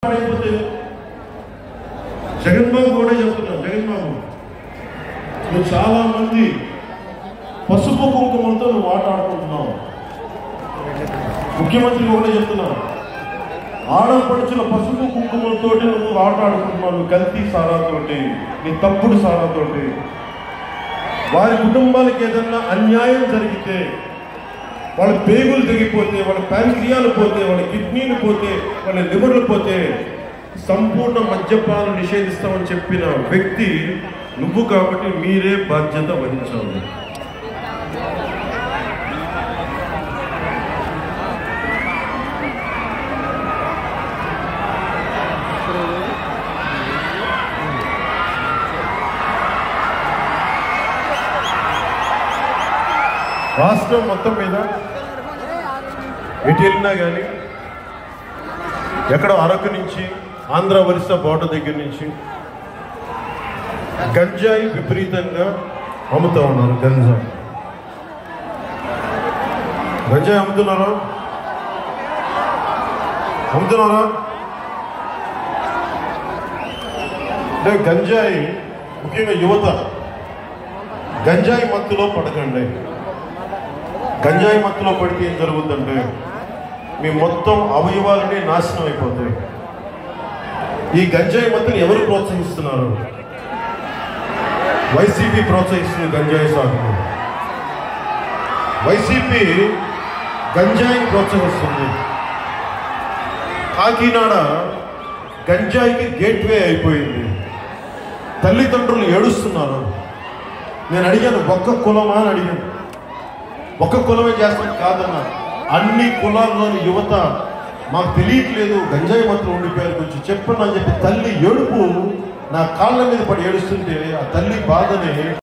పడైపోతే జగన్బాబు కూడా చెప్తున్నాను జగన్బాబు నువ్వు చాలా మంది పసుపు కుంకుమలతో నువ్వు ఆట ఆడుకుంటున్నావు ముఖ్యమంత్రి కూడా చెప్తున్నావు ఆడపడుచుల పసుపు కుంకుమలతోటి నువ్వు ఆట ఆడుకుంటున్నావు నువ్వు కల్తీ సారాతోటి నీ తప్పుడు సారాతోటి వారి కుటుంబాలకు ఏదన్నా అన్యాయం జరిగితే వాళ్ళ పేగులు తెగిపోతే వాళ్ళ ప్యాంక్రియాలు పోతే వాళ్ళ కిడ్నీలు పోతే వాళ్ళ లివర్లు పోతే సంపూర్ణ మద్యపానం నిషేధిస్తామని చెప్పిన వ్యక్తి నువ్వు కాబట్టి మీరే బాధ్యత వహించాలి రాష్ట్రం మొత్తం మీద ఎటు వెళ్ళినా కానీ ఎక్కడ అరకు నుంచి ఆంధ్ర ఒరిస్సా బోర్డర్ దగ్గర నుంచి గంజాయి విపరీతంగా అమ్ముతా ఉన్నారు గంజాయి గంజాయి అమ్ముతున్నారా అమ్ముతున్నారా అంటే గంజాయి ముఖ్యంగా యువత గంజాయి మత్తులో పడకండి గంజాయి మత్తులో పడితే ఏం జరుగుతుందంటే మీ మొత్తం అవయవాలన్నీ నాశనం అయిపోతాయి ఈ గంజాయి మత్తుని ఎవరు ప్రోత్సహిస్తున్నారు వైసీపీ ప్రోత్సహిస్తుంది గంజాయి సాగును వైసీపీ గంజాయిని ప్రోత్సహిస్తుంది కాకినాడ గంజాయికి గేట్వే అయిపోయింది తల్లిదండ్రులు ఏడుస్తున్నారు నేను అడిగాను ఒక్క కులమా అని అడిగాను ఒక్క కులమే చేస్తాం కాదన్న అన్ని కులాల్లోని యువత మాకు తెలియట్లేదు గంజాయి మాత్రం ఉండిపోయారు కొంచెం చెప్పండి అని చెప్పి తల్లి ఏడుపు నా కాళ్ళ మీద పడి ఏడుస్తుంటే ఆ తల్లి బాధని